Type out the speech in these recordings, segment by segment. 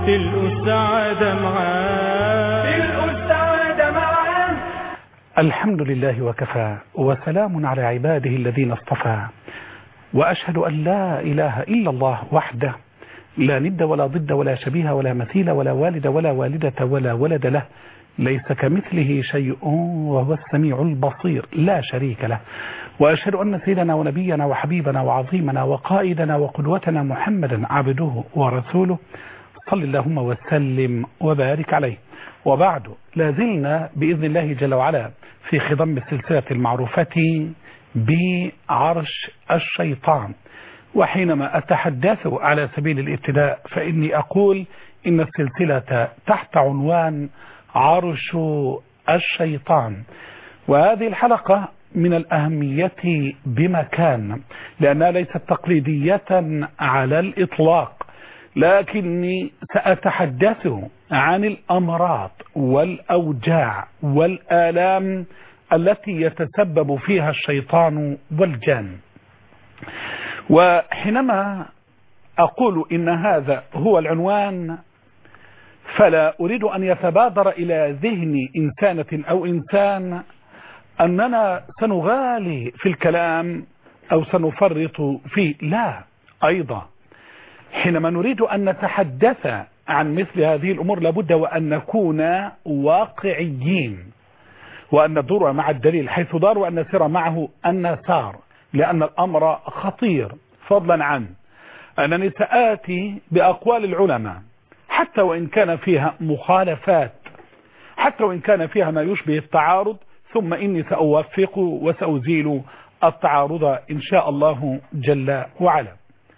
تلقوا السعادة معاه تلقوا السعادة معاه الحمد لله وكفى وسلام على عباده الذين اصطفى وأشهد أن لا إله إلا الله وحده لا ند ولا ضد ولا شبيه ولا مثيل ولا والد ولا والدة ولا ولد له ليس كمثله شيء وهو السميع البصير لا شريك له وأشهد أن سيدنا ونبينا وحبيبنا وعظيمنا وقائدنا وقدوتنا محمدا عبده ورسوله صل اللهم وسلم وبارك عليه وبعد لازلنا بإذن الله جل وعلا في خضم السلسلة المعروفة بعرش الشيطان وحينما أتحدث على سبيل الابتداء فإني أقول إن السلسلة تحت عنوان عرش الشيطان وهذه الحلقة من الأهمية بمكان لأنها ليست تقليدية على الإطلاق لكني سأتحدث عن الأمراض والأوجاع والآلام التي يتسبب فيها الشيطان والجن وحينما أقول إن هذا هو العنوان فلا أريد أن يتبادر إلى ذهن إنسانة أو إنسان أننا سنغالي في الكلام أو سنفرط فيه لا أيضا حينما نريد أن نتحدث عن مثل هذه الأمور لابد وأن نكون واقعيين وأن ندور مع الدليل حيث دار وأن نسير معه أن سار لأن الأمر خطير فضلا عن أنني سآتي بأقوال العلماء حتى وإن كان فيها مخالفات حتى وإن كان فيها ما يشبه التعارض ثم إني سأوفق وسأزيل التعارض إن شاء الله جل وعلا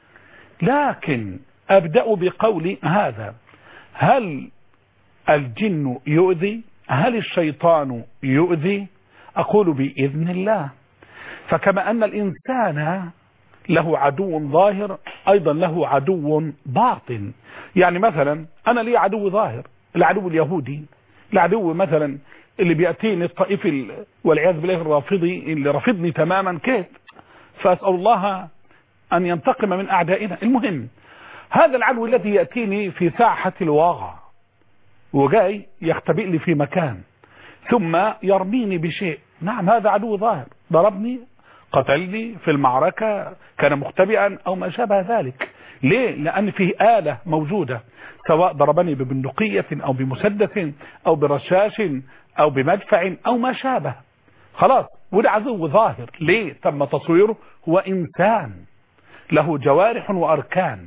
لكن أبدأ بقول هذا هل الجن يؤذي هل الشيطان يؤذي أقول بإذن الله فكما أن الإنسان له عدو ظاهر أيضا له عدو باطن يعني مثلا أنا لي عدو ظاهر العدو اليهودي العدو مثلا اللي بيأتيني الطائف والعياذ بالله الرافضي اللي رافضني تماما كيف فأسأل الله أن ينتقم من أعدائنا المهم هذا العدو الذي يأتيني في ساحة الواقع وجاي يختبئ لي في مكان ثم يرميني بشيء نعم هذا عدو ظاهر ضربني قتلني في المعركة كان مختبئا أو ما شابه ذلك ليه؟ لأن فيه آلة موجودة سواء ضربني ببندقية أو بمسدس أو برشاش أو بمدفع أو ما شابه خلاص وده عدو ظاهر ليه؟ تم تصويره هو إنسان له جوارح وأركان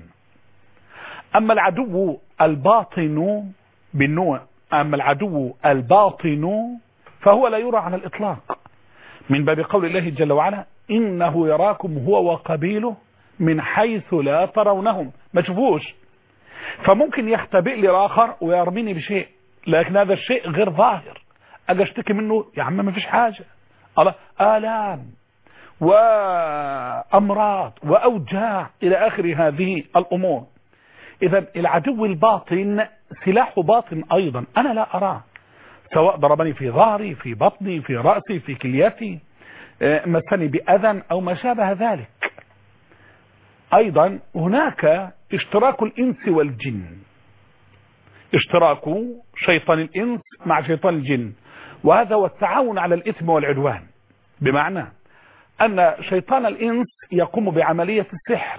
أما العدو الباطن بالنوع أما العدو الباطن فهو لا يرى على الإطلاق من باب قول الله جل وعلا إنه يراكم هو وقبيله من حيث لا ترونهم ما تشوفوش فممكن يختبئ لي آخر ويرميني بشيء لكن هذا الشيء غير ظاهر أجي اشتكي منه يا عم ما فيش حاجة الله آلام وأمراض وأوجاع إلى آخر هذه الأمور إذا العدو الباطن سلاحه باطن أيضا أنا لا أراه سواء ضربني في ظهري في بطني في رأسي في كليتي مسني بأذى أو ما شابه ذلك أيضا هناك اشتراك الإنس والجن اشتراك شيطان الإنس مع شيطان الجن وهذا هو التعاون على الإثم والعدوان بمعنى أن شيطان الإنس يقوم بعملية السحر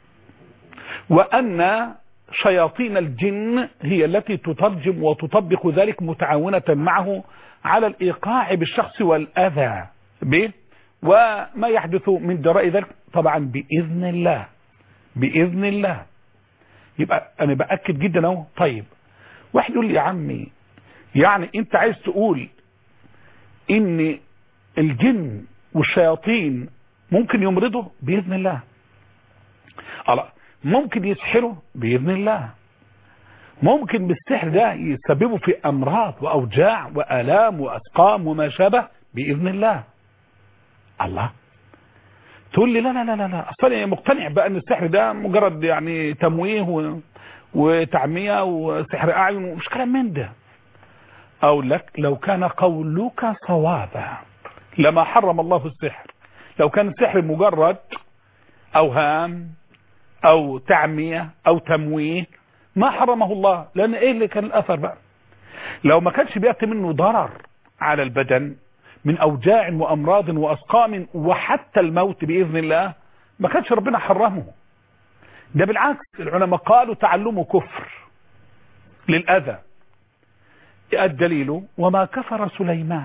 وأن شياطين الجن هي التي تترجم وتطبق ذلك متعاونة معه على الإيقاع بالشخص والأذى به وما يحدث من جراء ذلك طبعا بإذن الله بإذن الله يبقى أنا بأكد جدا اهو طيب واحد يقول لي يا عمي يعني أنت عايز تقول إن الجن والشياطين ممكن يمرضوا بإذن الله الله ممكن يسحروا بإذن الله ممكن بالسحر ده يسببوا في أمراض وأوجاع وآلام وأسقام وما شابه بإذن الله الله تقول لي لا لا لا لا لا أصلا مقتنع بأن السحر ده مجرد يعني تمويه و... وتعمية وسحر أعين ومش كلام من ده أو لك لو كان قولك صوابا لما حرم الله السحر لو كان السحر مجرد أوهام أو تعمية أو تمويه ما حرمه الله لان ايه اللي كان الاثر بقى لو ما كانش بيأتي منه ضرر على البدن من اوجاع وامراض واسقام وحتى الموت باذن الله ما كانش ربنا حرمه ده بالعكس العلماء قالوا تعلمه كفر للاذى الدليل وما كفر سليمان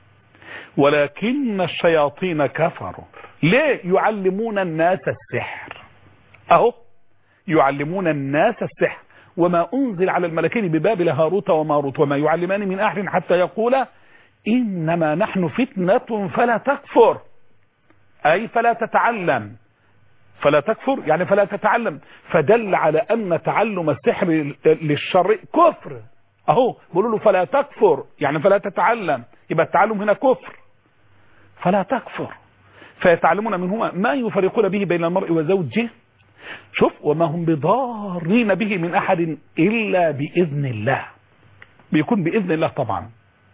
ولكن الشياطين كفروا ليه يعلمون الناس السحر اهو يعلمون الناس السحر وما انزل على الملكين ببابل هاروت وماروت وما يعلمان من احد حتى يقولا انما نحن فتنة فلا تكفر اي فلا تتعلم فلا تكفر يعني فلا تتعلم فدل على ان تعلم السحر للشر كفر اهو بيقولوا له فلا تكفر يعني فلا تتعلم يبقى التعلم هنا كفر فلا تكفر فيتعلمون منهما ما يفرقون به بين المرء وزوجه شوف وما هم بضارين به من احد الا باذن الله بيكون باذن الله طبعا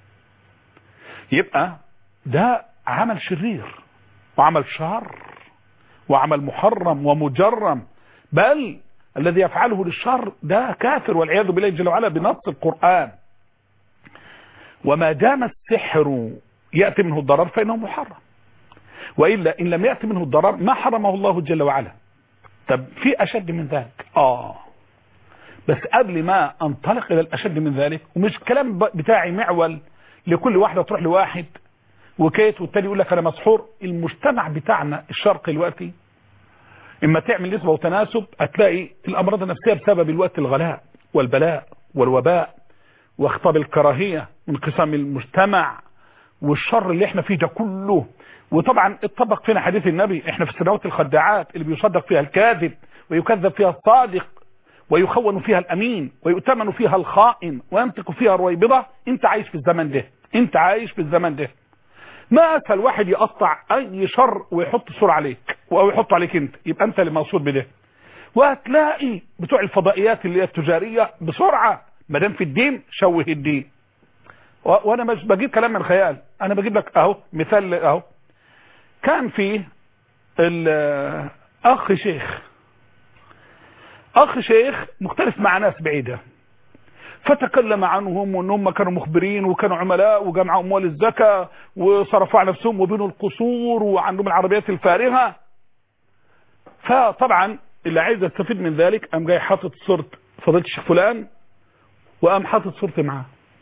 يبقى ده عمل شرير وعمل شر وعمل محرم ومجرم بل الذي يفعله للشر ده كافر والعياذ بالله جل وعلا بنص القرآن وما دام السحر يأتي منه الضرر فإنه محرم وإلا إن لم يأتي منه الضرر ما حرمه الله جل وعلا طب في أشد من ذلك آه بس قبل ما أنطلق إلى الأشد من ذلك ومش الكلام بتاعي معول لكل واحدة تروح لواحد وكيت والتاني يقول لك أنا مسحور المجتمع بتاعنا الشرقي دلوقتي اما تعمل نسبة وتناسب هتلاقي الامراض النفسية بسبب الوقت الغلاء والبلاء والوباء واخطاب الكراهية وانقسام المجتمع والشر اللي احنا فيه ده كله وطبعا اتطبق فينا حديث النبي احنا في السنوات الخداعات اللي بيصدق فيها الكاذب ويكذب فيها الصادق ويخون فيها الامين ويؤتمن فيها الخائن وينطق فيها الرويبضة انت عايش في الزمن ده انت عايش في الزمن ده ما اسهل واحد يقطع اي شر ويحط صورة عليك او يحط عليك انت يبقى انت اللي موصول بده وهتلاقي بتوع الفضائيات اللي هي التجارية بسرعة ما دام في الدين شوه الدين وانا مش بجيب كلام من الخيال انا بجيب لك اهو مثال اهو كان في الاخ شيخ اخ شيخ مختلف مع ناس بعيدة فتكلم عنهم وان هم كانوا مخبرين وكانوا عملاء وجمعوا اموال الزكاة وصرفوا على نفسهم وبنوا القصور وعندهم العربيات الفارغة فطبعا اللي عايز يستفيد من ذلك قام جاي حاطط صورة فضيلة الشيخ فلان وقام حاطط صورتي معاه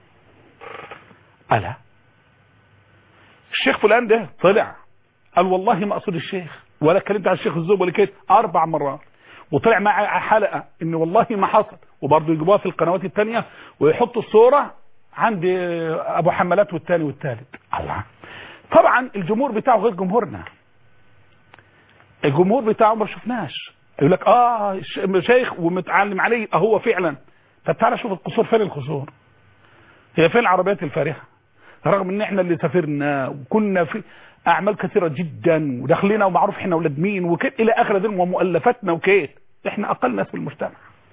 ألا الشيخ فلان ده طلع قال والله ما اقصد الشيخ ولا اتكلمت على الشيخ الزوب ولا كده اربع مرات وطلع معاه حلقة ان والله ما حصل وبرضه يجيبوها في القنوات التانية ويحطوا الصورة عند ابو حملات والتاني والتالت الله طبعا الجمهور بتاعه غير جمهورنا الجمهور بتاعه ما شفناش يقول لك اه شيخ ومتعلم عليه هو فعلا طب تعالى شوف القصور فين القصور هي فين العربيات الفارهه رغم ان احنا اللي سافرنا وكنا في اعمال كثيره جدا ودخلنا ومعروف احنا ولاد مين وكده الى اخر ذلك ومؤلفاتنا وكيف احنا اقل ناس في المجتمع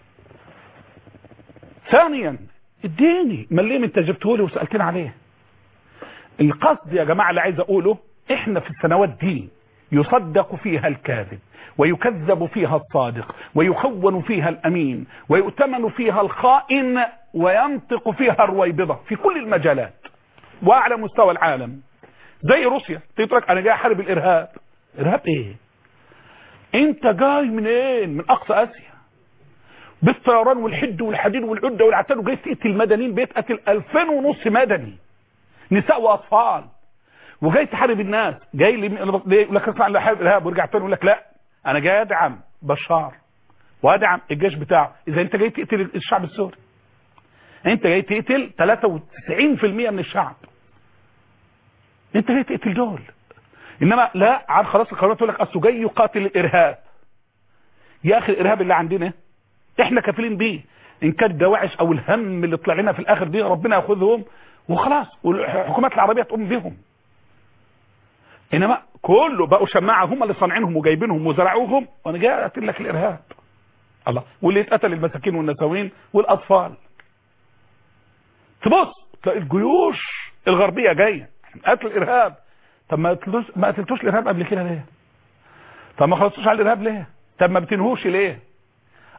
ثانيا اديني ما ليه انت جبته لي وسالتني عليه القصد يا جماعه اللي عايز اقوله احنا في السنوات دي يصدق فيها الكاذب ويكذب فيها الصادق ويخون فيها الامين ويؤتمن فيها الخائن وينطق فيها الرويبضه في كل المجالات واعلى مستوى العالم زي روسيا تترك انا جاي احارب الارهاب ارهاب ايه انت جاي منين إيه؟ من اقصى اسيا بالطيران والحد والحديد والعده والعتاد وجاي تقتل المدنيين بيتقتل 2000 ونص مدني نساء واطفال وجاي تحارب الناس جاي لي يقول لك اسمع حارب الارهاب ويرجع تاني يقول لك لا انا جاي ادعم بشار وادعم الجيش بتاعه اذا انت جاي تقتل الشعب السوري انت جاي تقتل 93% من الشعب انت جاي تقتل دول انما لا عاد خلاص القانون تقول لك اصله جاي يقاتل الارهاب يا اخي الارهاب اللي عندنا احنا كافلين بيه ان كان الدواعش او الهم اللي طلع لنا في الاخر دي ربنا ياخذهم وخلاص والحكومات العربيه تقوم بهم انما كله بقوا شماعه هم اللي صانعينهم وجايبينهم وزرعوهم وانا جاي اقتل لك الارهاب الله واللي اتقتل المساكين والنساوين والاطفال تبص تلاقي الجيوش الغربيه جايه قتل الارهاب طب ما قتلتوش ما قتلتوش الارهاب قبل كده ليه طب ما خلصتوش على الارهاب ليه طب ما بتنهوش ليه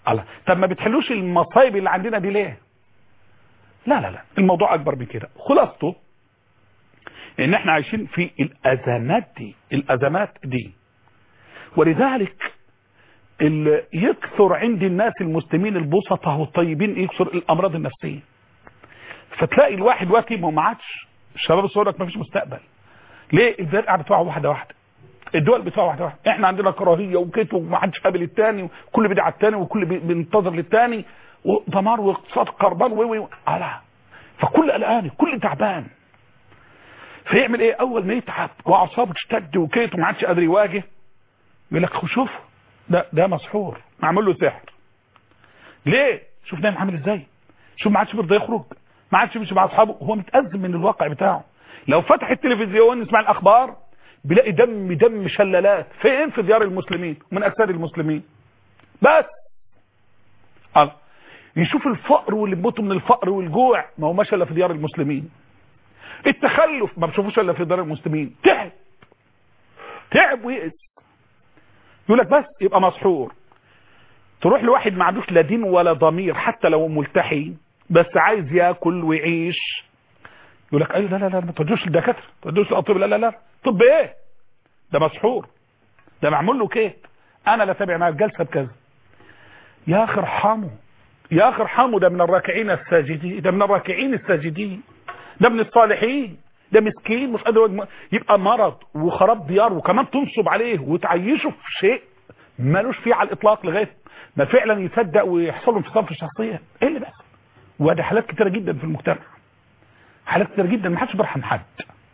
الله طب ما بتحلوش المصايب اللي عندنا دي ليه لا لا لا الموضوع اكبر من كده خلاصته ان احنا عايشين في الازمات دي الازمات دي ولذلك اللي يكثر عند الناس المسلمين البسطة والطيبين يكثر الامراض النفسية فتلاقي الواحد دلوقتي ما هو ما عادش الشباب الصغير لك ما فيش مستقبل ليه البلاد قاعده تقع واحده واحده الدول بتقع واحده واحده احنا عندنا كراهيه وكتب وما حدش قابل الثاني وكل بيدعى الثاني وكل بي- بينتظر للثاني ودمار واقتصاد خربان و و على فكل قلقان كل تعبان فيعمل ايه اول ما يتعب واعصابه تشتد وكيت وما عادش قادر يواجه يقول لك شوف ده ده مسحور معمول له سحر ليه شوف نايم عامل ازاي شوف ما عادش بيرضى يخرج ما عادش بيمشي مع اصحابه هو متأزم من الواقع بتاعه لو فتح التلفزيون يسمع الاخبار بيلاقي دم دم شلالات فين في ديار المسلمين ومن اجساد المسلمين بس الله يشوف الفقر واللي بيموتوا من الفقر والجوع ما هو ماشي الا في ديار المسلمين التخلف ما بشوفوش الا في ديار المسلمين تعب تعب ويئس يقول لك بس يبقى مسحور تروح لواحد ما عندوش لا دين ولا ضمير حتى لو ملتحي بس عايز ياكل ويعيش يقول لك ايوه لا لا لا ما تودوش للدكاتره ما تودوش للاطباء لا لا لا طب ايه ده مسحور ده معمول له كيت انا لا تابع معاه الجلسه بكذا يا اخي ارحمه يا اخي ارحمه ده من الراكعين الساجدين ده من الراكعين الساجدين ده من الصالحين ده مسكين مش قادر يواجه- يبقى مرض وخراب ديار وكمان تنصب عليه وتعيشه في شيء مالوش فيه على الاطلاق لغايه ما فعلا يصدق ويحصل له انفصام في الشخصيه ايه اللي بيحصل وادي حالات كتيره جدا في المجتمع حالات كتيره جدا ما حدش بيرحم حد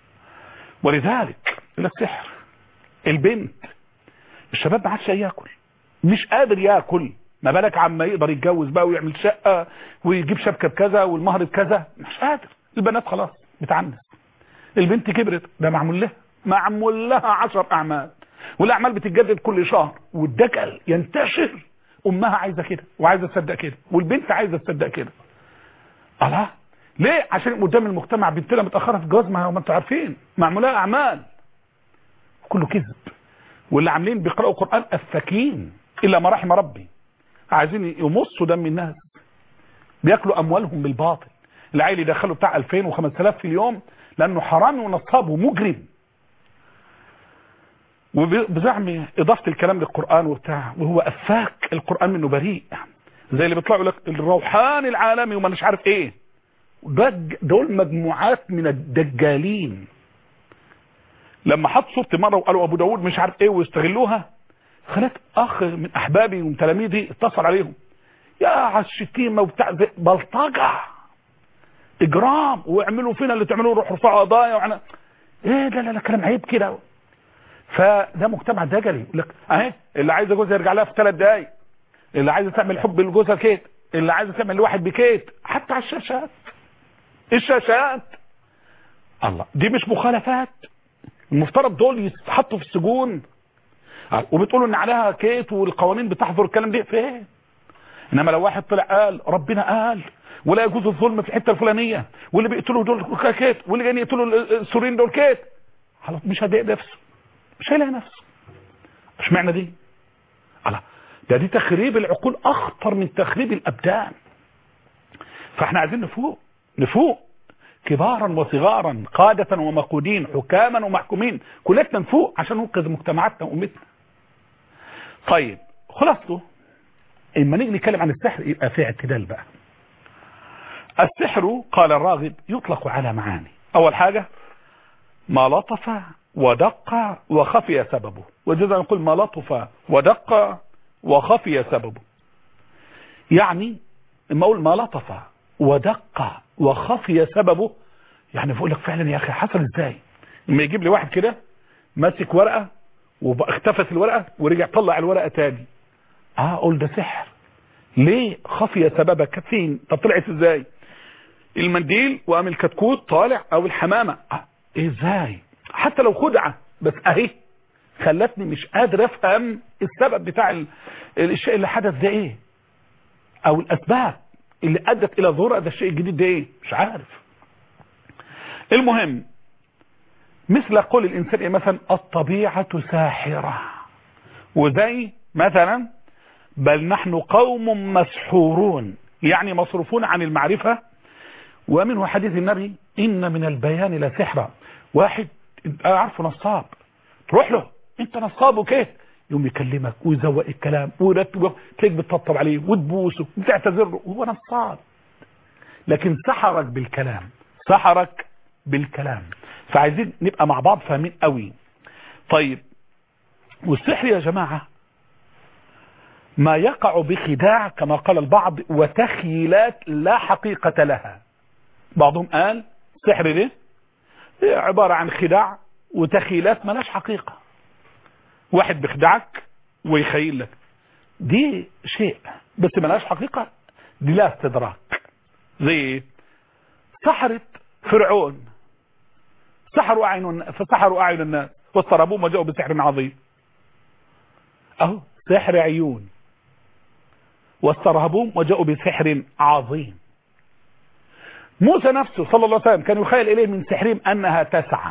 ولذلك يقول لك سحر البنت الشباب ما عادش ياكل مش قادر ياكل ما بالك عما يقدر يتجوز بقى ويعمل شقه ويجيب شبكه بكذا والمهر بكذا مش قادر البنات خلاص بتعنس البنت كبرت ده معمول لها معمول لها عشر اعمال والاعمال بتتجدد كل شهر والدجل ينتشر امها عايزه كده وعايزه تصدق كده والبنت عايزه تصدق كده الله ليه عشان قدام المجتمع بنتنا متاخره في الجواز ما ما انتوا عارفين معمول لها اعمال كله كذب واللي عاملين بيقراوا قران افاكين الا ما رحم ربي عايزين يمصوا دم الناس بياكلوا اموالهم بالباطل العيل يدخلوا بتاع 2000 و5000 في اليوم لانه حرامي ونصاب ومجرم وبزعم اضافه الكلام للقران وبتاع وهو افاك القران منه بريء زي اللي بيطلعوا لك الروحان العالمي وما مش عارف ايه دج دول مجموعات من الدجالين لما حط صورتي مره وقالوا ابو داود مش عارف ايه ويستغلوها خلت اخ من احبابي ومن تلاميذي اتصل عليهم يا على الشتيمه وبتاع زي- بلطجه اجرام واعملوا فينا اللي تعملوه روحوا ارفعوا قضايا وعنا ايه لا لا لا كلام عيب كده فده مجتمع دجلي يقول لك اهي اللي عايزه جوزها يرجع لها في ثلاث دقايق اللي عايزه تعمل حب لجوزها كيت اللي عايزه تعمل لواحد بكيت حتى على الشاشات الشاشات الله دي مش مخالفات المفترض دول يتحطوا في السجون آه، وبتقولوا ان عليها كيت والقوانين بتحظر الكلام ده فين انما لو واحد طلع قال ربنا قال ولا يجوز الظلم في الحته الفلانيه واللي بيقتلوا دول كيت واللي جايين يقتلوا السوريين دول كيت خلاص مش هيلاقي نفسه مش هيلاقي نفسه مش معنى دي الله ده دي تخريب العقول اخطر من تخريب الابدان فاحنا عايزين نفوق نفوق كبارا وصغارا قادة ومقودين حكاما ومحكومين كلنا نفوق عشان ننقذ مجتمعاتنا وامتنا طيب خلاصته اما نيجي نتكلم عن السحر يبقى في اعتدال بقى السحر قال الراغب يطلق على معاني اول حاجة ما لطف ودق وخفي سببه وجزا نقول ما لطف ودق وخفي سببه يعني اما اقول ما لطف ودق وخفي سببه يعني بقول لك فعلا يا اخي حصل ازاي لما يجيب لي واحد كده ماسك ورقه واختفت الورقه ورجع طلع الورقه تاني اه اقول ده سحر ليه خفي سببك فين طب طلعت ازاي المنديل وقام الكتكوت طالع او الحمامه آه ازاي حتى لو خدعه بس اهي خلتني مش قادر افهم السبب بتاع ال- الشيء اللي حدث ده ايه او الاسباب اللي ادت الى ظهور هذا الشيء الجديد ده ايه مش عارف المهم مثل قول الانسان إيه مثلا الطبيعة ساحرة وزي مثلا بل نحن قوم مسحورون يعني مصروفون عن المعرفة ومنه حديث النبي إن من البيان لسحرا واحد انت عارفه نصاب تروح له انت نصاب وكيف يوم يكلمك ويزوق الكلام ويرتب تلاقيك بتطبطب عليه وتبوسه وتعتذر له وهو نصاب لكن سحرك بالكلام سحرك بالكلام فعايزين نبقى مع بعض فاهمين قوي طيب والسحر يا جماعة ما يقع بخداع كما قال البعض وتخيلات لا حقيقة لها بعضهم قال سحر ده عبارة عن خداع وتخيلات ملاش حقيقة واحد بيخدعك ويخيل لك دي شيء بس ملاش حقيقة دي لا استدراك زي ايه سحرت فرعون سحروا أعين فسحروا أعين الناس واضطربوهم وجاءوا بسحر عظيم اهو سحر عيون واسترهبوهم وجاءوا بسحر عظيم موسى نفسه صلى الله عليه وسلم كان يخيل إليه من سحرهم أنها تسعى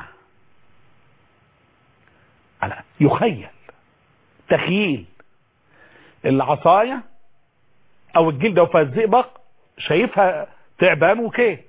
على يخيل تخييل العصاية أو الجلدة وفيها الزئبق شايفها تعبان وكيد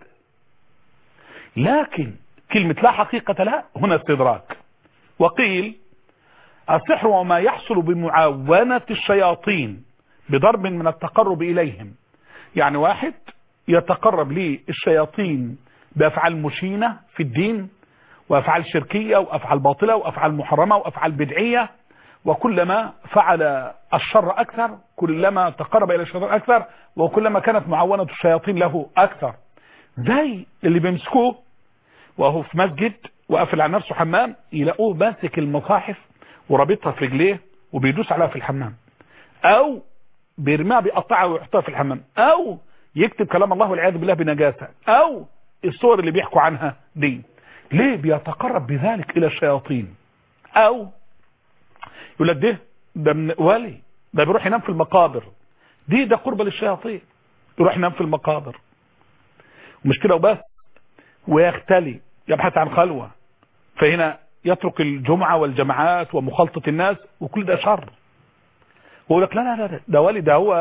لكن كلمة لا حقيقة لا هنا استدراك وقيل السحر وما يحصل بمعاونة الشياطين بضرب من التقرب إليهم يعني واحد يتقرب للشياطين بأفعال مشينة في الدين وأفعال شركية وأفعال باطلة وأفعال محرمة وأفعال بدعية وكلما فعل الشر أكثر كلما تقرب إلى الشيطان أكثر وكلما كانت معاونة الشياطين له أكثر زي اللي بيمسكوه وهو في مسجد وقافل على نفسه حمام يلاقوه ماسك المصاحف ورابطها في رجليه وبيدوس عليها في الحمام او بيرميها بيقطعها ويحطها في الحمام او يكتب كلام الله والعياذ بالله بنجاسة او الصور اللي بيحكوا عنها دي ليه بيتقرب بذلك الى الشياطين او يقول لك ده ده من ولي ده بيروح ينام في المقابر دي ده قربة للشياطين يروح ينام في المقابر ومش كده وبس ويختلي يبحث عن خلوة فهنا يترك الجمعة والجماعات ومخالطة الناس وكل ده شر ويقول لك لا لا لا ده ولي ده هو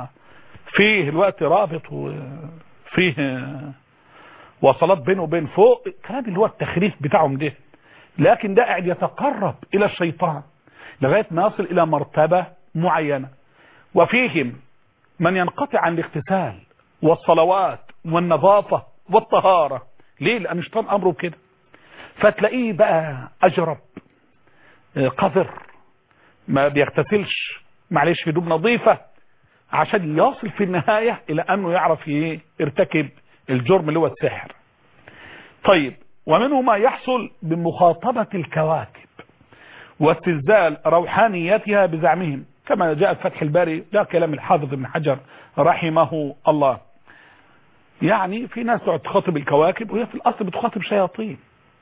فيه الوقت رابط وفيه وصلات بينه وبين فوق الكلام اللي هو التخريف بتاعهم ده لكن ده قاعد يتقرب الى الشيطان لغاية ما يصل الى مرتبة معينة وفيهم من ينقطع عن الاغتسال والصلوات والنظافة والطهارة ليه لان الشيطان امره كده فتلاقيه بقى اجرب قذر ما بيغتسلش معلش هدوم نظيفة عشان يصل في النهاية الى انه يعرف يرتكب الجرم اللي هو السحر طيب ومنه ما يحصل بمخاطبة الكواكب واستزدال روحانيتها بزعمهم كما جاء في فتح الباري ده كلام الحافظ ابن حجر رحمه الله يعني في ناس تقعد تخاطب الكواكب وهي في الاصل بتخاطب شياطين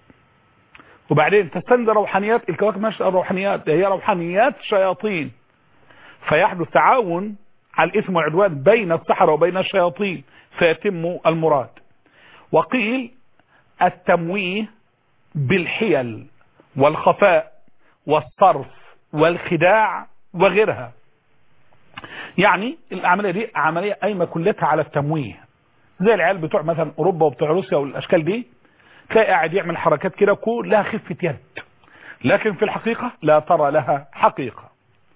وبعدين تستند روحانيات الكواكب مش روحانيات ده هي روحانيات شياطين فيحدث تعاون على الاثم والعدوان بين السحرة وبين الشياطين فيتم المراد وقيل التمويه بالحيل والخفاء والصرف والخداع وغيرها يعني العملية دي عملية قايمة كلها على التمويه زي العيال بتوع مثلا اوروبا وبتوع روسيا والاشكال دي تلاقي قاعد يعمل حركات كده كلها خفة يد لكن في الحقيقة لا ترى لها حقيقة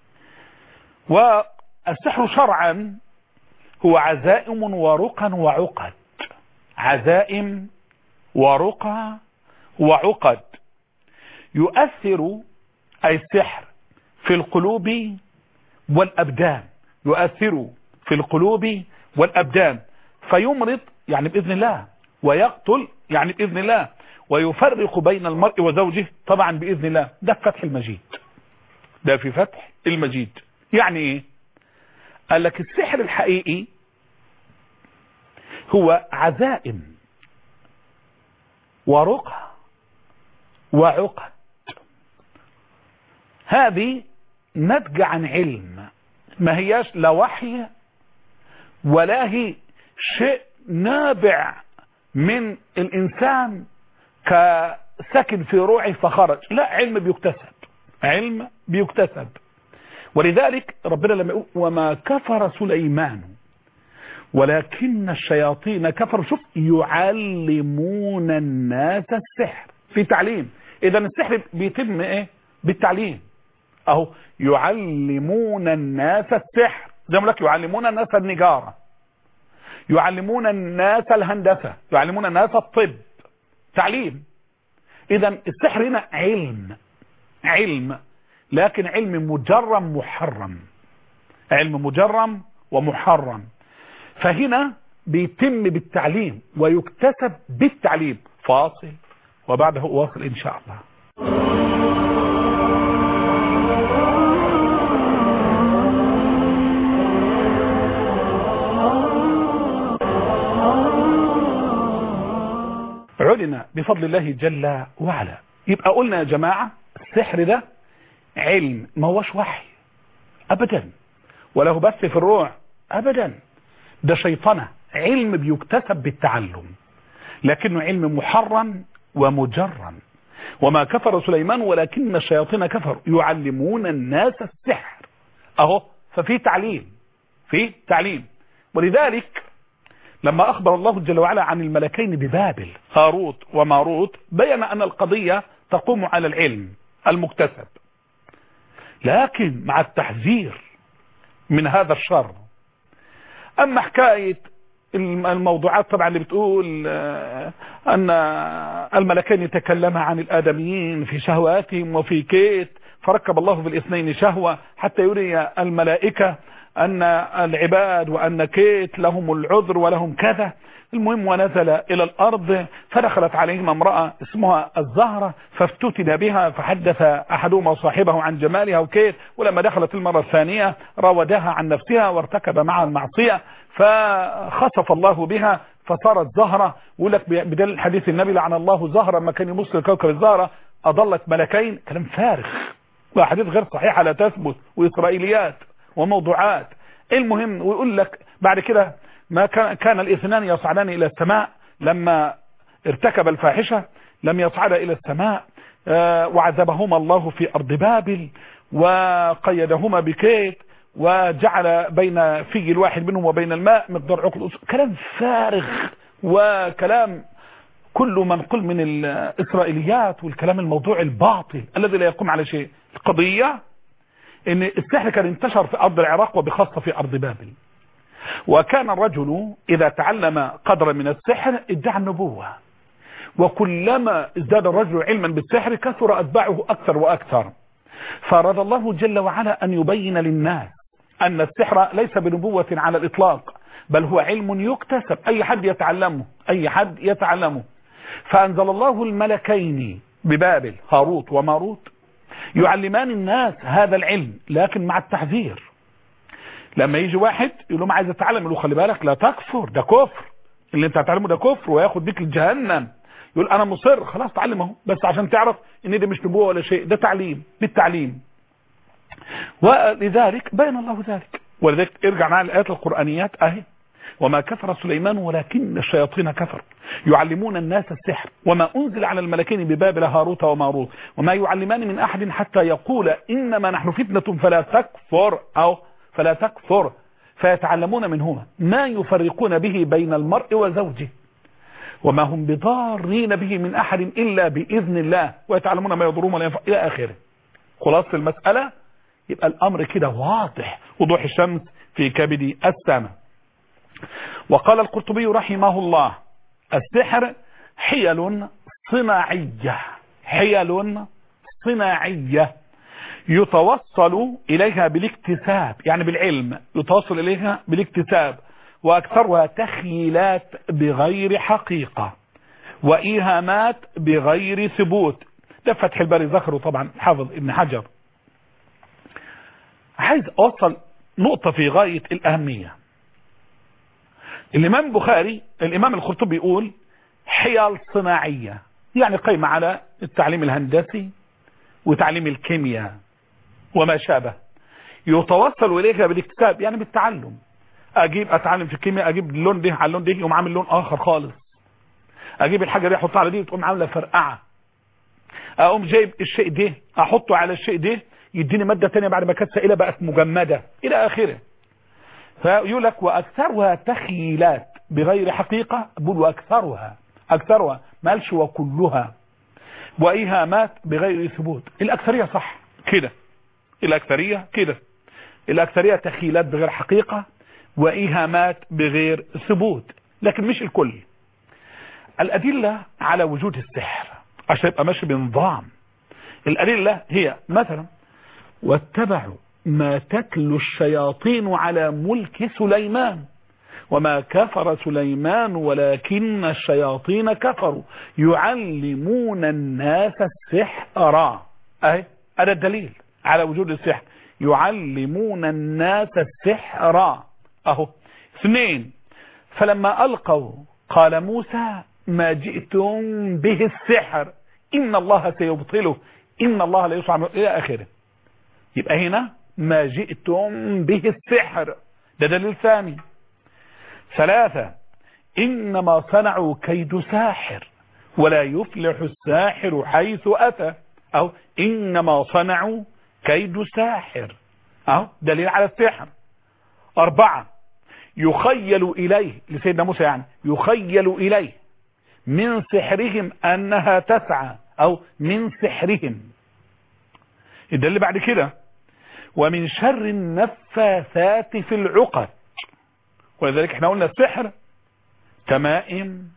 والسحر شرعا هو عزائم ورقى وعقد عزائم ورقى وعقد يؤثر أي السحر في القلوب والأبدان يؤثر في القلوب والأبدان فيمرض يعني بإذن الله ويقتل يعني بإذن الله ويفرق بين المرء وزوجه طبعا بإذن الله ده في فتح المجيد ده في فتح المجيد يعني ايه قال لك السحر الحقيقي هو عزائم ورقى وعقد هذه نتج عن علم ما هياش لا وحي ولا هي شيء نابع من الإنسان كسكن في روعه فخرج لا علم بيكتسب علم بيكتسب ولذلك ربنا لما يقول وما كفر سليمان ولكن الشياطين كفروا شوف يعلمون الناس السحر في تعليم اذا السحر بيتم ايه بالتعليم اهو يعلمون الناس السحر زي ما لك يعلمون الناس النجارة يعلمون الناس الهندسة يعلمون الناس الطب تعليم اذا السحر هنا علم علم لكن علم مجرم محرم علم مجرم ومحرم فهنا بيتم بالتعليم ويكتسب بالتعليم فاصل وبعده واصل ان شاء الله علنا بفضل الله جل وعلا يبقى قلنا يا جماعة السحر ده علم ما هوش وحي ابدا وله بث في الروح ابدا ده شيطنة علم بيكتسب بالتعلم لكنه علم محرم ومجرم وما كفر سليمان ولكن الشياطين كفروا يعلمون الناس السحر اهو ففي تعليم في تعليم ولذلك لما أخبر الله جل وعلا عن الملكين ببابل هاروت وماروت بين أن القضية تقوم على العلم المكتسب لكن مع التحذير من هذا الشر أما حكاية الموضوعات طبعا اللي بتقول أن الملكين يتكلما عن الآدميين في شهواتهم وفي كيت فركب الله في الاثنين شهوة حتى يري الملائكة أن العباد وأن كيت لهم العذر ولهم كذا المهم ونزل إلى الأرض فدخلت عليهم امرأة اسمها الزهرة فافتتن بها فحدث أحدهما صاحبه عن جمالها وكيت ولما دخلت المرة الثانية راودها عن نفسها وارتكب معها المعصية فخسف الله بها فصارت زهرة يقول لك بدل حديث النبي لعن الله زهرة ما كان يبص لكوكب الزهرة أضلت ملكين كلام فارغ وحديث غير صحيحة لا تثبت وإسرائيليات وموضوعات المهم ويقول لك بعد كده ما كان الاثنان يصعدان الى السماء لما ارتكب الفاحشة لم يصعد الى السماء وعذبهما الله في ارض بابل وقيدهما بكيت وجعل بين في الواحد منهم وبين الماء مقدار عقل كلام فارغ وكلام كل منقول من الاسرائيليات والكلام الموضوع الباطل الذي لا يقوم على شيء القضية ان السحر كان انتشر في ارض العراق وبخاصة في ارض بابل وكان الرجل اذا تعلم قدر من السحر ادعى النبوة وكلما ازداد الرجل علما بالسحر كثر اتباعه اكثر واكثر فاراد الله جل وعلا ان يبين للناس ان السحر ليس بنبوة على الاطلاق بل هو علم يكتسب اي حد يتعلمه اي حد يتعلمه فانزل الله الملكين ببابل هاروت وماروت يعلمان الناس هذا العلم لكن مع التحذير لما يجي واحد يقول لهم عايز اتعلم يقول له خلي بالك لا تكفر ده كفر اللي انت هتعلمه ده كفر وياخد بيك لجهنم يقول انا مصر خلاص تعلم اهو بس عشان تعرف ان ده مش نبوه ولا شيء ده تعليم بالتعليم ولذلك بين الله ذلك ولذلك ارجع معنا الايات القرانيات اهي وما كفر سليمان ولكن الشياطين كفروا يعلمون الناس السحر وما أنزل على الملكين ببابل هاروت وماروت وما يعلمان من أحد حتى يقول إنما نحن فتنة فلا تكفر أو فلا تكفر فيتعلمون منهما ما يفرقون به بين المرء وزوجه وما هم بضارين به من أحد إلا بإذن الله ويتعلمون ما يضرهم ولا ينفع إلى آخره خلاصة المسألة يبقى الأمر كده واضح وضوح الشمس في كبد السماء وقال القرطبي رحمه الله السحر حيل صناعية حيل صناعية يتوصل إليها بالاكتساب يعني بالعلم يتوصل إليها بالاكتساب وأكثرها تخيلات بغير حقيقة وإيهامات بغير ثبوت ده فتح الباري ذكره طبعا حافظ ابن حجر عايز أوصل نقطة في غاية الأهمية الإمام بخاري الإمام القرطبي يقول حيل صناعية يعني قيمة على التعليم الهندسي وتعليم الكيمياء وما شابه يتوصل إليها بالاكتساب يعني بالتعلم أجيب أتعلم في الكيمياء أجيب اللون ده على اللون ده يقوم عامل لون آخر خالص أجيب الحاجة دي أحطها على دي تقوم عاملة فرقعة أقوم جايب الشيء ده أحطه على الشيء ده يديني مادة تانية بعد ما كانت سائلة بقت مجمدة إلى آخره فيقول لك وأكثرها تخيلات بغير حقيقة بقول وأكثرها أكثرها مالش وكلها وإيهامات بغير ثبوت الأكثرية صح كده الأكثرية كده الأكثرية تخيلات بغير حقيقة وإيهامات بغير ثبوت لكن مش الكل الأدلة على وجود السحر عشان يبقى ماشي بنظام الأدلة هي مثلا واتبعوا ما تتلو الشياطين على ملك سليمان وما كفر سليمان ولكن الشياطين كفروا يعلمون الناس السحر اهي هذا الدليل على وجود السحر يعلمون الناس السحر اهو اثنين فلما القوا قال موسى ما جئتم به السحر ان الله سيبطله ان الله لا يصعب الى اخره يبقى هنا ما جئتم به السحر ده دليل ثاني ثلاثة إنما صنعوا كيد ساحر ولا يفلح الساحر حيث أتى أو إنما صنعوا كيد ساحر أو دليل على السحر أربعة يخيل إليه لسيدنا موسى يعني يخيل إليه من سحرهم أنها تسعى أو من سحرهم الدليل بعد كده ومن شر النفاثات في العقد ولذلك احنا قلنا السحر تمائم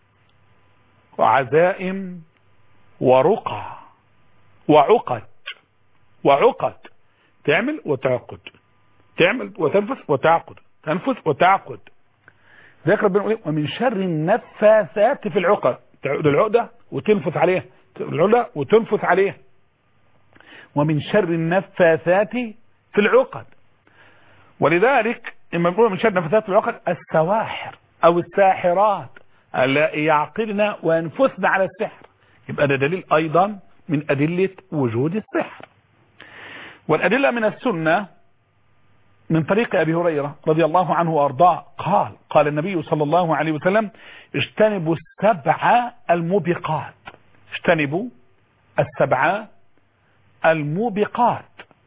وعزائم ورقى وعقد وعقد تعمل وتعقد تعمل وتنفس وتعقد تنفس وتعقد ذكر ربنا يقول ومن شر النفاثات في العقد تعقد العقدة وتنفث عليها العقدة وتنفث عليها ومن شر النفاثات في العقد ولذلك لما نقول من شر نفاثات في العقد السواحر او الساحرات اللائي يعقلن وينفثن على السحر يبقى ده دليل ايضا من ادلة وجود السحر والادلة من السنة من طريق ابي هريرة رضي الله عنه وارضاه قال قال النبي صلى الله عليه وسلم اجتنبوا السبع الموبقات اجتنبوا السبع الموبقات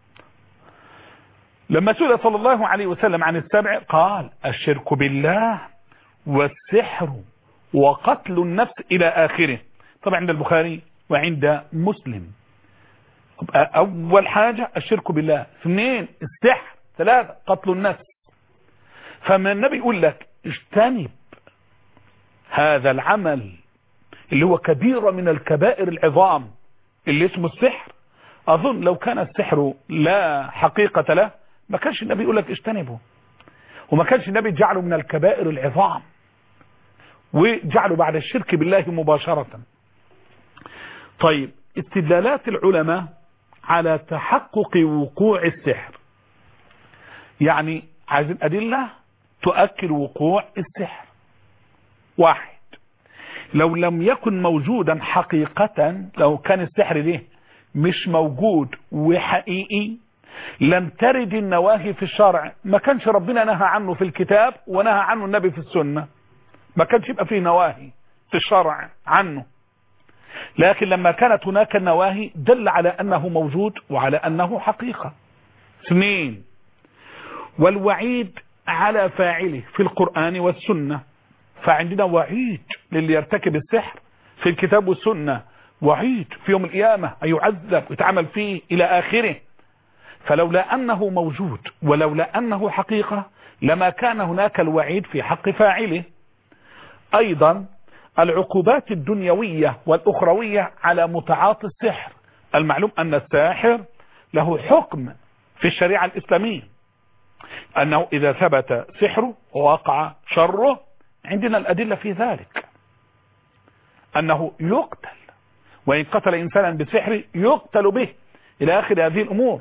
لما سئل صلى الله عليه وسلم عن السبع قال الشرك بالله والسحر وقتل النفس إلى آخره طبعا عند البخاري وعند مسلم أول حاجة الشرك بالله اثنين السحر ثلاثة قتل النفس فما النبي يقول لك اجتنب هذا العمل اللي هو كبيرة من الكبائر العظام اللي اسمه السحر أظن لو كان السحر لا حقيقة له ما كانش النبي يقول لك اجتنبه وما كانش النبي جعله من الكبائر العظام وجعله بعد الشرك بالله مباشرة طيب استدلالات العلماء على تحقق وقوع السحر يعني عايزين أدلة تؤكد وقوع السحر واحد لو لم يكن موجودا حقيقة لو كان السحر ده مش موجود وحقيقي لم ترد النواهي في الشرع ما كانش ربنا نهى عنه في الكتاب ونهى عنه النبي في السنة ما كانش يبقى فيه نواهي في الشرع عنه لكن لما كانت هناك النواهي دل على أنه موجود وعلى أنه حقيقة اثنين والوعيد على فاعله في القرآن والسنة فعندنا وعيد للي يرتكب السحر في الكتاب والسنة وعيد في يوم القيامة أن يعذب ويتعمل فيه إلى آخره فلولا أنه موجود ولولا أنه حقيقة لما كان هناك الوعيد في حق فاعله أيضا العقوبات الدنيوية والأخروية على متعاطي السحر المعلوم أن الساحر له حكم في الشريعة الإسلامية أنه إذا ثبت سحره ووقع شره عندنا الأدلة في ذلك أنه يقتل وإن قتل إنسانا بسحر يقتل به إلى آخر هذه الأمور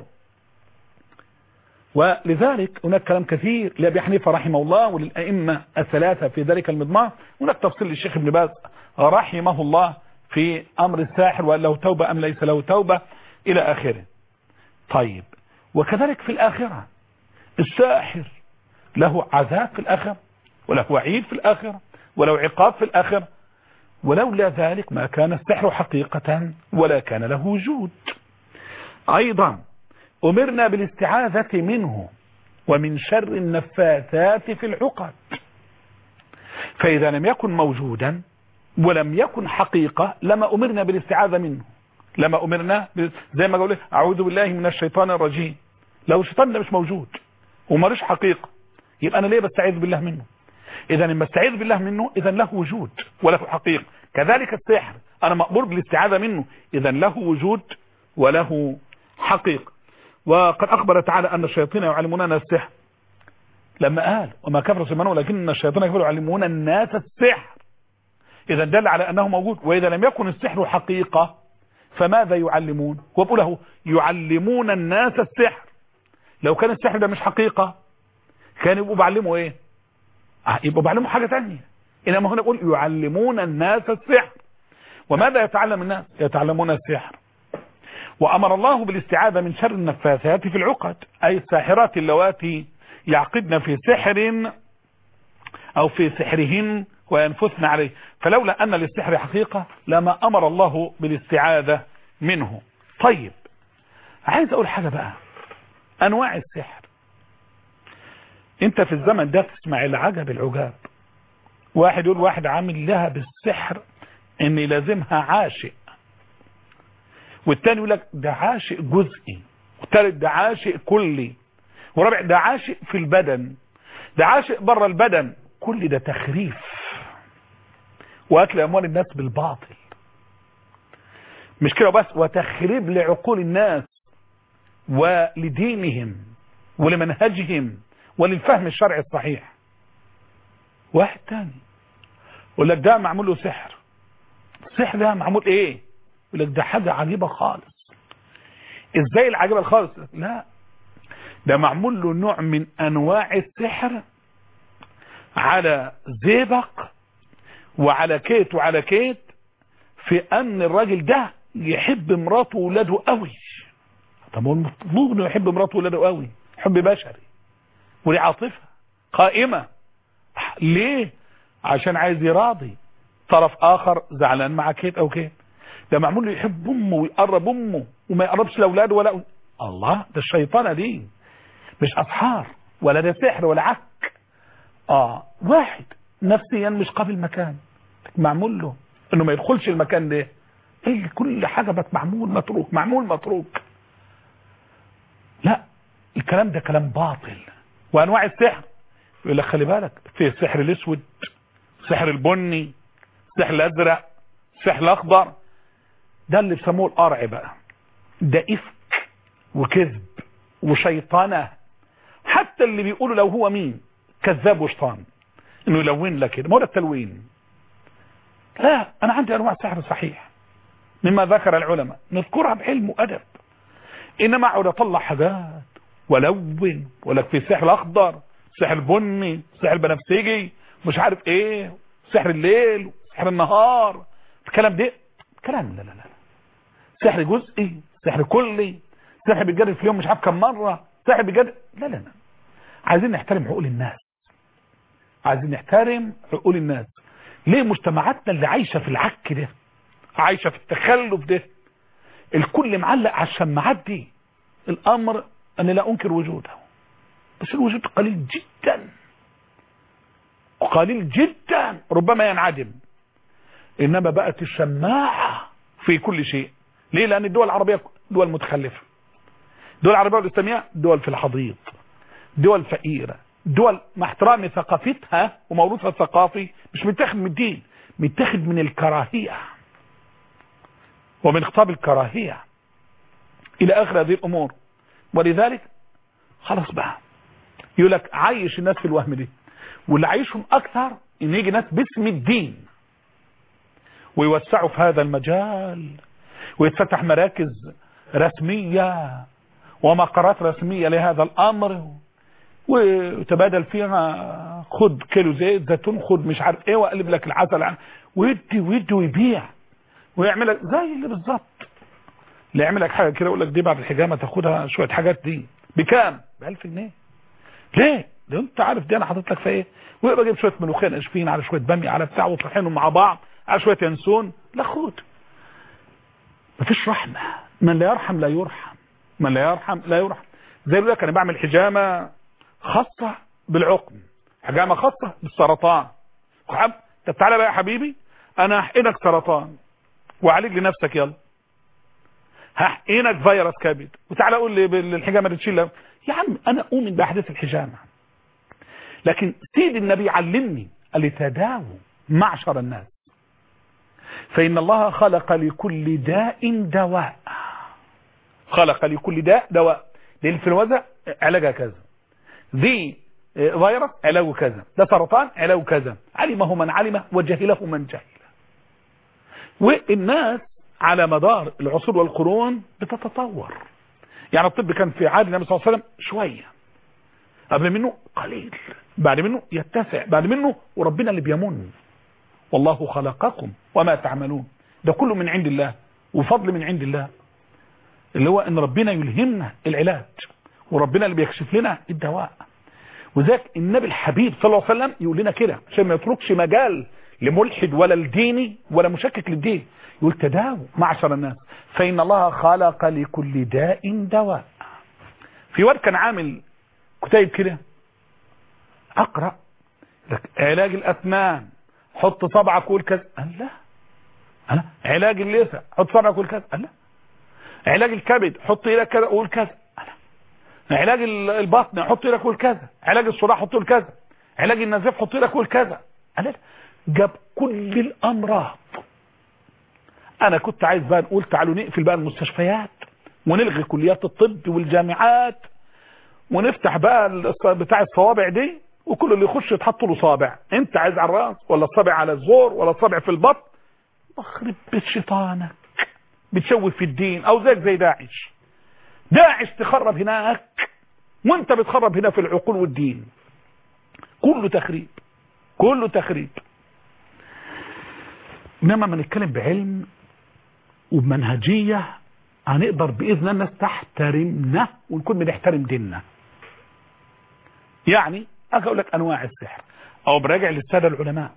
ولذلك هناك كلام كثير لأبي حنيفة رحمه الله وللأئمة الثلاثة في ذلك المضمار هناك تفصيل للشيخ ابن باز رحمه الله في أمر الساحر وأن له توبة أم ليس له توبة إلى آخره طيب وكذلك في الآخرة الساحر له عذاب في الآخرة وله وعيد في الآخرة وله عقاب في الآخرة ولولا ذلك ما كان السحر حقيقة ولا كان له وجود أيضا أمرنا بالاستعاذة منه ومن شر النفاثات في العقد فإذا لم يكن موجودا ولم يكن حقيقة لما أمرنا بالاستعاذة منه لما أمرنا ب- زي ما قالوا أعوذ بالله من الشيطان الرجيم لو الشيطان ده مش موجود ومالوش حقيقة يبقى أنا ليه بستعيذ بالله منه إذا لما استعيذ بالله منه إذا له وجود وله حقيقة كذلك السحر أنا مأمور بالاستعاذة منه إذا له وجود وله حقيقة وقد أخبر تعالى أن الشياطين يعلموننا السحر لما قال وما كفر سليمان ولكن الشياطين كفروا يعلمون الناس السحر إذا دل على أنه موجود وإذا لم يكن السحر حقيقة فماذا يعلمون وبقول له يعلمون الناس السحر لو كان السحر ده مش حقيقة كان يبقوا بعلموا ايه آه، يبقوا بعلموا حاجة تانية إنما هنا يقول يعلمون الناس السحر وماذا يتعلم الناس يتعلمون السحر وأمر الله بالاستعاذة من شر النفاثات في العقد أي الساحرات اللواتي يعقدن في سحر أو في سحرهن وينفثن عليه فلولا أن للسحر حقيقة لما أمر الله بالاستعاذة منه طيب عايز أقول حاجة بقى أنواع السحر أنت في الزمن ده تسمع العجب العجاب واحد يقول واحد عامل لها بالسحر ان لازمها عاشق والتاني يقول لك ده عاشق جزئي والتالت ده عاشق كلي ورابع ده عاشق في البدن ده عاشق بره البدن كل ده تخريف واكل اموال الناس بالباطل مش كده بس وتخريب لعقول الناس ولدينهم ولمنهجهم وللفهم الشرعي الصحيح واحد تاني يقول لك ده معمول له سحر السحر ده معمول ايه يقول لك ده حاجة عجيبة خالص ازاي العجيبة الخالص لا ده معمول له نوع من انواع السحر على زيبق وعلى كيت وعلى كيت في ان الراجل ده يحب مراته وولاده قوي طب هو المطلوب انه يحب مراته وولاده قوي حب بشري وليه عاطفه قائمه ليه عشان عايز يراضي طرف اخر زعلان مع كيت او كيت ده معمول له يحب امه ويقرب امه وما يقربش لاولاده ولا الله ده الشيطانه دي مش اسحار ولا ده سحر ولا عك اه واحد نفسيا مش قابل مكان معمول له انه ما يدخلش المكان ده ايه كل حاجه بقت معمول متروك معمول متروك لا الكلام ده كلام باطل وانواع السحر يقول لك خلي بالك في السحر الاسود السحر البني السحر الازرق السحر الاخضر ده اللي بيسموه القرع بقى ده افك وكذب وشيطنه حتى اللي بيقولوا لو هو مين كذاب وشيطان انه يلون لك كده ما هو ده التلوين لا انا عندي انواع سحر صحيح مما ذكر العلماء نذكرها بعلم وادب انما اقعد اطلع حاجات ولون ولك في السحر الاخضر السحر البني السحر البنفسجي مش عارف ايه سحر الليل سحر النهار الكلام ده كلام لا لا لا سحر جزئي سحر كلي سحر بيتجرب في اليوم مش عارف كم مره سحر بيتجرب لا لا لا عايزين نحترم عقول الناس عايزين نحترم عقول الناس ليه مجتمعاتنا اللي عايشه في العك ده عايشه في التخلف ده الكل معلق على الشماعات دي الامر انا لا انكر وجوده بس الوجود قليل جدا قليل جدا ربما ينعدم انما بقت الشماعة في كل شيء ليه لان الدول العربية دول متخلفة الدول العربية والاسلامية دول في الحضيض دول فقيرة دول مع احترام ثقافتها وموروثها الثقافي مش متاخد من الدين متاخد من الكراهية ومن خطاب الكراهية الى اخر هذه الامور ولذلك خلاص بقى يقول لك عايش الناس في الوهم دي واللي عايشهم اكثر ان يجي ناس باسم الدين ويوسعوا في هذا المجال ويتفتح مراكز رسمية ومقرات رسمية لهذا الامر وتبادل فيها خد كيلو زيت زيتون خد مش عارف ايه واقلب لك العسل عن ويدي ويدي ويبيع ويعمل لك زي اللي بالظبط اللي يعمل لك حاجه كده يقول لك دي بعد الحجامه تاخدها شويه حاجات دي بكام؟ ب 1000 جنيه ليه؟ ده انت عارف دي انا حاطط لك فيها ايه؟ ويبقى اجيب شويه ملوخيه ناشفين على شويه باميه على بتاع وطحينهم مع بعض على شويه ينسون لا خد مفيش رحمه من لا يرحم لا يرحم من لا يرحم لا يرحم زي يقول لك انا بعمل حجامه خاصه بالعقم حجامه خاصه بالسرطان حب طب تعالى بقى يا حبيبي انا هحقنك سرطان وعالج لنفسك يلا هحقنك فيروس كبد وتعالى قول لي الحجامه دي تشيل يا عم انا اؤمن باحداث الحجامه لكن سيد النبي علمني قال لي تداووا معشر الناس فإن الله خلق لكل داء دواء خلق لكل داء دواء للإنفلونزا علاجها كذا دي فيروس علاجه كذا ده سرطان علاجه كذا علمه من علمه وجهله من جهل والناس على مدار العصور والقرون بتتطور يعني الطب كان في عهد النبي صلى الله عليه وسلم شوية قبل منه قليل بعد منه يتسع بعد منه وربنا اللي بيمن والله خلقكم وما تعملون ده كله من عند الله وفضل من عند الله اللي هو ان ربنا يلهمنا العلاج وربنا اللي بيكشف لنا الدواء وذاك النبي الحبيب صلى الله عليه وسلم يقول لنا كده عشان ما يتركش مجال لملحد ولا الديني ولا مشكك للدين يقول تداووا معشر الناس فإن الله خلق لكل داء دواء في وقت كان عامل كتاب كده اقرأ لك علاج الأسنان حط صبعك وقول كذا قال لا أنا علاج اللثة حط صبعك وقول كذا قال لا علاج الكبد حط ايدك كذا وقول كذا لا علاج البطن حط ايدك وقول كذا علاج الصداع حط وقول كذا علاج النزيف حط ايدك وقول كذا قال لا جاب كل الامراض انا كنت عايز بقى نقول تعالوا نقفل بقى المستشفيات ونلغي كليات الطب والجامعات ونفتح بقى بتاع الصوابع دي وكل اللي يخش يتحط له صابع انت عايز على الراس ولا الصابع على الزور ولا الصابع في البطن اخرب بيت شيطانك بتشوه في الدين او زيك زي داعش داعش تخرب هناك وانت بتخرب هنا في العقول والدين كله تخريب كله تخريب انما ما نتكلم بعلم وبمنهجية هنقدر بإذن الله الناس تحترمنا ونكون بنحترم ديننا يعني أجي أقول لك أنواع السحر أو براجع للسادة العلماء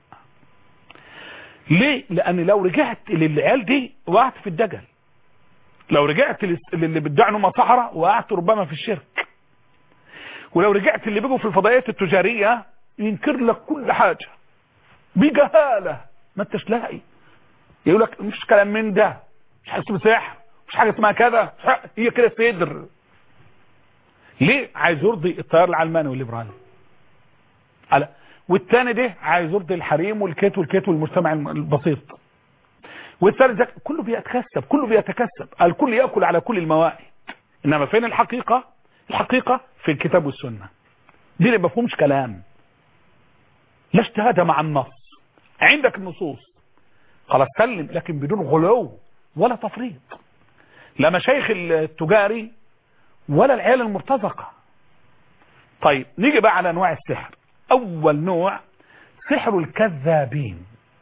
ليه؟ لأن لو رجعت للعيال دي وقعت في الدجل لو رجعت للي بيدعوا انهم صحراء وقعت ربما في الشرك ولو رجعت اللي بيجوا في الفضائيات التجارية ينكر لك كل حاجة بجهالة ما انتش لاقي يقول لك مش كلام من ده مش حاجه اسمها سحر مش حاجه اسمها كذا هي كده صدر ليه عايز يرضي التيار العلماني والليبرالي على والتاني ده عايز يرضي الحريم والكيت والكيت والمجتمع البسيط والثالث ده كله بيتكسب كله بيتكسب الكل ياكل على كل الموائد انما فين الحقيقه الحقيقه في الكتاب والسنه دي اللي ما فيهمش كلام لا اجتهاد مع النص عندك النصوص خلاص سلم لكن بدون غلو ولا تفريط لا مشايخ التجاري ولا العيال المرتزقة طيب نيجي بقى على انواع السحر اول نوع سحر الكذابين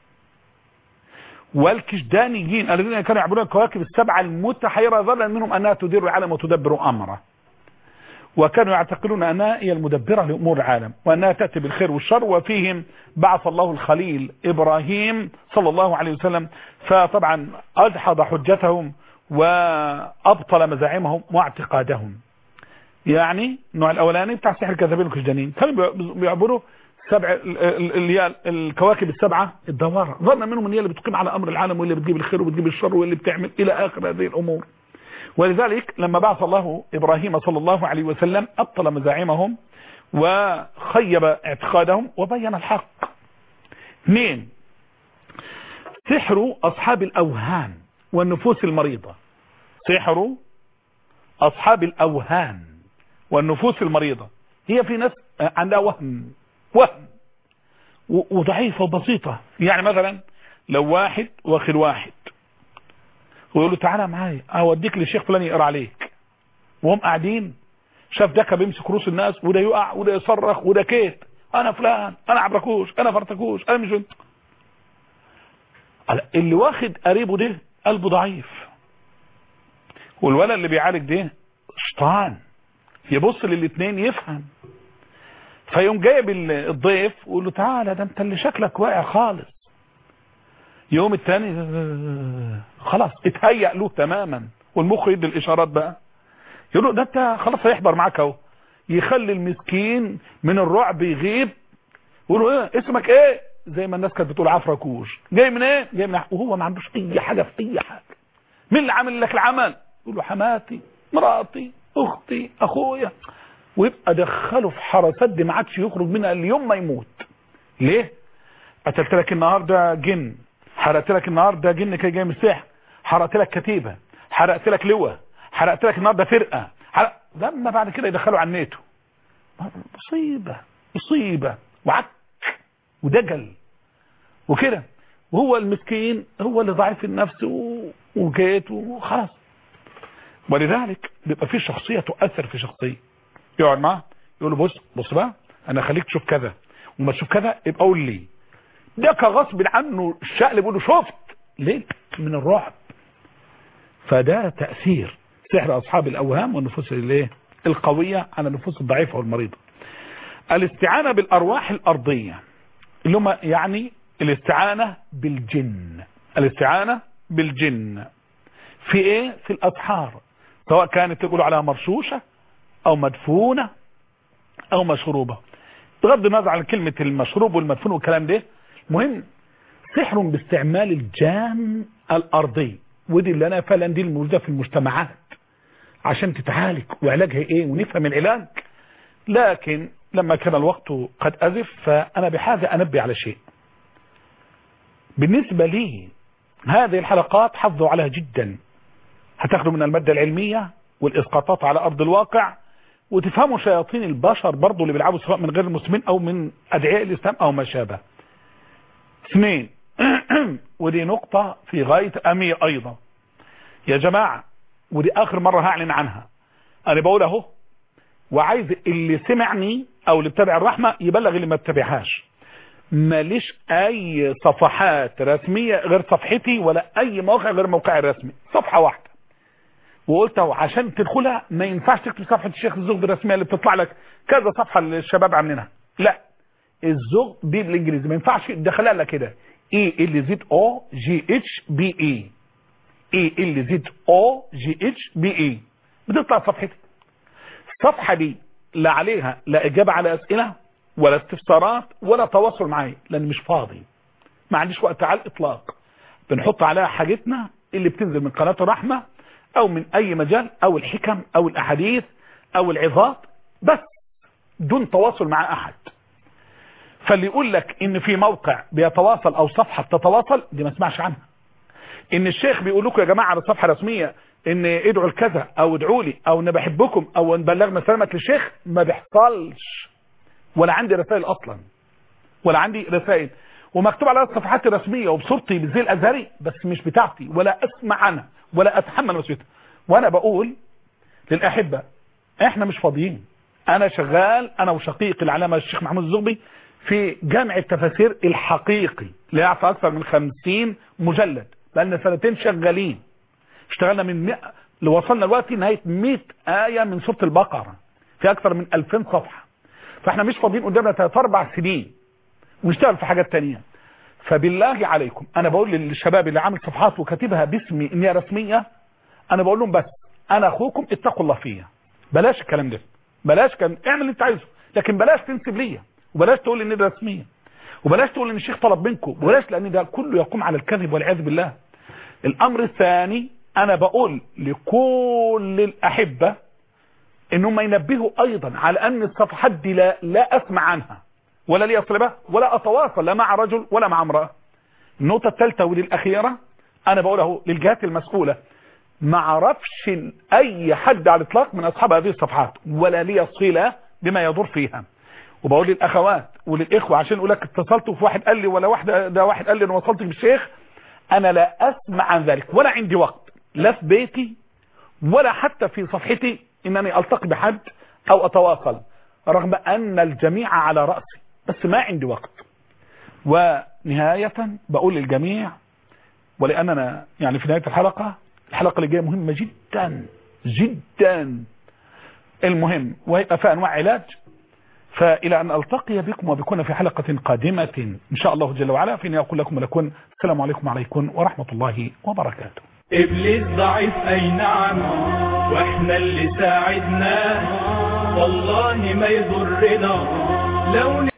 والكشدانيين الذين كانوا يعبدون الكواكب السبعة المتحيرة ظنا منهم انها تدير العالم وتدبر امره وكانوا يعتقدون أنها هي المدبرة لأمور العالم وأنها تأتي بالخير والشر وفيهم بعث الله الخليل إبراهيم صلى الله عليه وسلم فطبعا أدحض حجتهم وأبطل مزاعمهم واعتقادهم يعني النوع الأولاني بتاع سحر الكذابين والكجدانين كانوا بيعبروا سبع اللي هي الكواكب السبعة الدوارة ظن منهم ان هي اللي بتقيم على أمر العالم واللي بتجيب الخير وبتجيب الشر واللي بتعمل إلى آخر هذه الأمور ولذلك لما بعث الله إبراهيم صلى الله عليه وسلم أبطل مزاعمهم وخيب اعتقادهم وبين الحق اثنين سحر أصحاب الأوهام والنفوس المريضة سحر أصحاب الأوهام والنفوس المريضة هي في ناس عندها وهم وهم وضعيفة وبسيطة يعني مثلا لو واحد واخد واحد ويقول له تعالى معايا اوديك للشيخ فلان يقرا عليك وهم قاعدين شاف ده بيمسك روس الناس وده يقع وده يصرخ وده كيت انا فلان انا عبركوش انا فرتكوش انا مش اللي واخد قريبه ده قلبه ضعيف والولد اللي بيعالج ده شيطان يبص للاثنين يفهم فيقوم جايب الضيف ويقول له تعالى ده انت اللي شكلك واقع خالص يوم الثاني خلاص اتهيأ له تماما والمخ يدي الاشارات بقى يقولوا ده انت خلاص هيحضر معاك اهو يخلي المسكين من الرعب يغيب يقولوا ايه اسمك ايه زي ما الناس كانت بتقول عفركوش جاي من ايه جاي من وهو ما عندوش اي حاجه في اي حاجه مين اللي عامل لك العمل يقول له حماتي مراتي اختي اخويا ويبقى دخله في حراسات دي ما عادش يخرج منها اليوم ما يموت ليه قتلت لك النهارده جن حرقت لك النهارده جن كان جاي من السحر حرقت لك كتيبه حرقت لك لواء حرقت لك النهارده فرقه حرق لما بعد كده يدخلوا على الناتو مصيبه مصيبه وعك ودجل وكده وهو المسكين هو اللي ضعيف النفس و- وجيت وخلاص ولذلك بيبقى في شخصيه تؤثر في شخصيه يقعد معاه يقول له بص بص بقى انا خليك تشوف كذا وما تشوف كذا يبقى قول لي ده كغصب عنه الشقل بيقول له شفت ليه من الرعب فده تأثير سحر أصحاب الأوهام والنفوس الايه القوية على النفوس الضعيفة والمريضة الاستعانة بالأرواح الأرضية اللي هم يعني الاستعانة بالجن الاستعانة بالجن في ايه في الأسحار سواء كانت تقول عليها مرشوشة أو مدفونة أو مشروبة بغض النظر عن كلمة المشروب والمدفون والكلام ده مهم سحر باستعمال الجان الأرضي ودي اللي أنا فعلا دي الموجودة في المجتمعات عشان تتعالج وعلاجها ايه ونفهم العلاج لكن لما كان الوقت قد أزف فأنا بحاجة أنبه على شيء بالنسبة لي هذه الحلقات حافظوا عليها جدا هتاخدوا من المادة العلمية والإسقاطات على أرض الواقع وتفهموا شياطين البشر برضو اللي بيلعبوا سواء من غير المسلمين أو من أدعياء الإسلام أو ما شابه اثنين ودي نقطة في غاية أمية أيضا يا جماعة ودي آخر مرة هعلن عنها أنا بقول أهو وعايز اللي سمعني أو اللي بتابع الرحمة يبلغ اللي ما بتابعهاش ماليش أي صفحات رسمية غير صفحتي ولا أي موقع غير موقعي الرسمي صفحة واحدة وقلت اهو عشان تدخلها ما ينفعش تكتب صفحة الشيخ الزغبي الرسمية اللي بتطلع لك كذا صفحة اللي الشباب عاملينها لا الزغ دي بالانجليزي ما ينفعش تدخلها لك كده اي ال زد او جي اتش بي اي اي ال زد او جي اتش بي اي بتطلع صفحتي الصفحة دي لا عليها لا اجابة على اسئلة ولا استفسارات ولا تواصل معايا لان مش فاضي ما عنديش وقت على الاطلاق بنحط عليها حاجتنا اللي بتنزل من قناة الرحمة او من اي مجال او الحكم او الاحاديث او العظات بس دون تواصل مع احد فاللي يقول لك ان في موقع بيتواصل او صفحة بتتواصل دي ما اسمعش عنها ان الشيخ بيقول لكم يا جماعة على صفحة رسمية ان ادعوا لكذا او ادعوا لي او ان بحبكم او ان بلغنا سلامة للشيخ ما بيحصلش ولا عندي رسائل اصلا ولا عندي رسائل ومكتوب على الصفحات الرسمية وبصورتي بالزي الازهري بس مش بتاعتي ولا اسمع عنها ولا اتحمل مسؤوليتها وانا بقول للاحبة احنا مش فاضيين انا شغال انا وشقيقي العلامة الشيخ محمود الزغبي في جامع التفاسير الحقيقي اللي يعطى اكثر من خمسين مجلد بقالنا سنتين شغالين اشتغلنا من 100 اللي وصلنا دلوقتي نهاية 100 آية من سورة البقرة في اكثر من 2000 صفحة فاحنا مش فاضيين قدامنا ثلاث اربع سنين ونشتغل في حاجات تانية فبالله عليكم انا بقول للشباب اللي عامل صفحات وكاتبها باسمي ان هي رسمية انا بقول لهم بس انا اخوكم اتقوا الله فيا بلاش الكلام ده بلاش كان اعمل اللي انت عايزه لكن بلاش تنسب ليا وبلاش تقول ان ده رسمية وبلاش تقول ان الشيخ طلب منكم وبلاش لان ده كله يقوم على الكذب والعياذ بالله الامر الثاني انا بقول لكل الاحبة انهم ينبهوا ايضا على ان الصفحات دي لا, لا اسمع عنها ولا لي اصل بها ولا اتواصل لا مع رجل ولا مع امرأة النقطة الثالثة ودي الاخيرة انا بقوله للجهات المسؤولة ما عرفش اي حد على الاطلاق من اصحاب هذه الصفحات ولا لي صلة بما يدور فيها وبقول للاخوات وللاخوة عشان اقول لك اتصلت وفي واحد قال لي ولا واحد ده واحد قال لي انا وصلت بالشيخ انا لا اسمع عن ذلك ولا عندي وقت لا في بيتي ولا حتى في صفحتي انني التقي بحد او اتواصل رغم ان الجميع على رأسي بس ما عندي وقت ونهاية بقول للجميع ولاننا يعني في نهاية الحلقة الحلقة اللي جاية مهمة جدا جدا المهم وهيبقى فيها انواع علاج فإلى أن ألتقي بكم وبكون في حلقة قادمة إن شاء الله جل وعلا فإني أقول لكم ولكم السلام عليكم وعليكم ورحمة الله وبركاته إبليس ضعيف أي نعم وإحنا اللي ساعدناه والله ما يضرنا لو